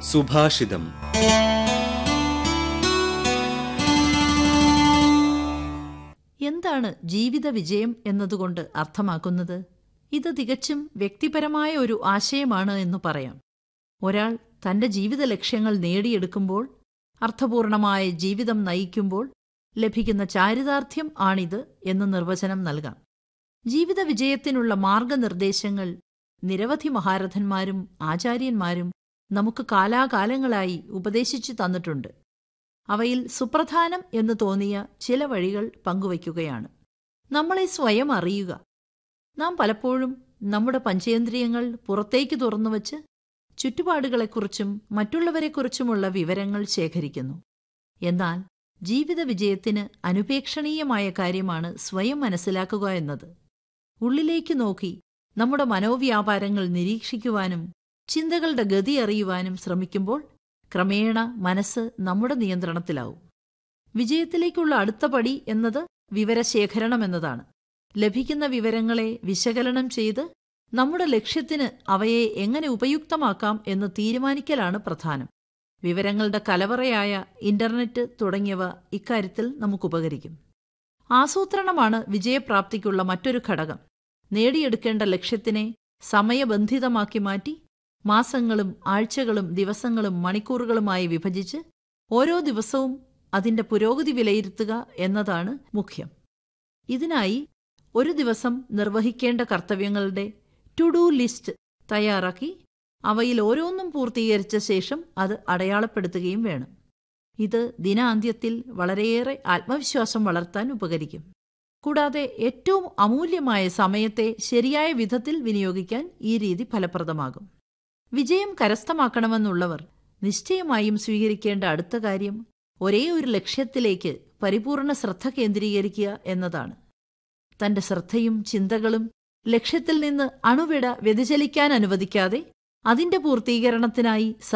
സുഭാഷിതം എന്താണ് ജീവിത വിജയം എന്നതുകൊണ്ട് അർത്ഥമാക്കുന്നത് ഇത് തികച്ചും വ്യക്തിപരമായ ഒരു ആശയമാണ് എന്ന് പറയാം ഒരാൾ തന്റെ ജീവിത ലക്ഷ്യങ്ങൾ നേടിയെടുക്കുമ്പോൾ അർത്ഥപൂർണമായ ജീവിതം നയിക്കുമ്പോൾ ലഭിക്കുന്ന ചാരിതാർത്ഥ്യം ആണിത് എന്ന് നിർവചനം നൽകാം ജീവിത വിജയത്തിനുള്ള മാർഗനിർദ്ദേശങ്ങൾ നിരവധി മഹാരഥന്മാരും ആചാര്യന്മാരും നമുക്ക് കാലാകാലങ്ങളായി ഉപദേശിച്ചു തന്നിട്ടുണ്ട് അവയിൽ സുപ്രധാനം എന്ന് തോന്നിയ ചില വഴികൾ പങ്കുവയ്ക്കുകയാണ് നമ്മളെ സ്വയം അറിയുക നാം പലപ്പോഴും നമ്മുടെ പഞ്ചേന്ദ്രിയങ്ങൾ പുറത്തേക്ക് തുറന്നുവച്ച് ചുറ്റുപാടുകളെക്കുറിച്ചും മറ്റുള്ളവരെക്കുറിച്ചുമുള്ള വിവരങ്ങൾ ശേഖരിക്കുന്നു എന്നാൽ ജീവിത വിജയത്തിന് അനുപേക്ഷണീയമായ കാര്യമാണ് സ്വയം മനസ്സിലാക്കുക എന്നത് ഉള്ളിലേക്ക് നോക്കി നമ്മുടെ മനോവ്യാപാരങ്ങൾ നിരീക്ഷിക്കുവാനും ചിന്തകളുടെ ഗതി അറിയുവാനും ശ്രമിക്കുമ്പോൾ ക്രമേണ മനസ്സ് നമ്മുടെ നിയന്ത്രണത്തിലാവും വിജയത്തിലേക്കുള്ള അടുത്ത പടി എന്നത് വിവരശേഖരണം എന്നതാണ് ലഭിക്കുന്ന വിവരങ്ങളെ വിശകലനം ചെയ്ത് നമ്മുടെ ലക്ഷ്യത്തിന് അവയെ എങ്ങനെ ഉപയുക്തമാക്കാം എന്ന് തീരുമാനിക്കലാണ് പ്രധാനം വിവരങ്ങളുടെ കലവറയായ ഇന്റർനെറ്റ് തുടങ്ങിയവ ഇക്കാര്യത്തിൽ നമുക്കുപകരിക്കും ആസൂത്രണമാണ് വിജയപ്രാപ്തിക്കുള്ള മറ്റൊരു ഘടകം നേടിയെടുക്കേണ്ട ലക്ഷ്യത്തിനെ സമയബന്ധിതമാക്കി മാറ്റി മാസങ്ങളും ആഴ്ചകളും ദിവസങ്ങളും മണിക്കൂറുകളുമായി വിഭജിച്ച് ഓരോ ദിവസവും അതിന്റെ പുരോഗതി വിലയിരുത്തുക എന്നതാണ് മുഖ്യം ഇതിനായി ഒരു ദിവസം നിർവഹിക്കേണ്ട കർത്തവ്യങ്ങളുടെ ടു ഡു ലിസ്റ്റ് തയ്യാറാക്കി അവയിൽ ഓരോന്നും പൂർത്തീകരിച്ച ശേഷം അത് അടയാളപ്പെടുത്തുകയും വേണം ഇത് ദിനാന്ത്യത്തിൽ വളരെയേറെ ആത്മവിശ്വാസം വളർത്താൻ ഉപകരിക്കും കൂടാതെ ഏറ്റവും അമൂല്യമായ സമയത്തെ ശരിയായ വിധത്തിൽ വിനിയോഗിക്കാൻ ഈ രീതി ഫലപ്രദമാകും വിജയം കരസ്ഥമാക്കണമെന്നുള്ളവർ നിശ്ചയമായും സ്വീകരിക്കേണ്ട അടുത്ത കാര്യം ഒരേ ഒരു ലക്ഷ്യത്തിലേക്ക് പരിപൂർണ ശ്രദ്ധ കേന്ദ്രീകരിക്കുക എന്നതാണ് തന്റെ ശ്രദ്ധയും ചിന്തകളും ലക്ഷ്യത്തിൽ നിന്ന് അണുവിട വ്യതിചലിക്കാൻ അനുവദിക്കാതെ അതിന്റെ പൂർത്തീകരണത്തിനായി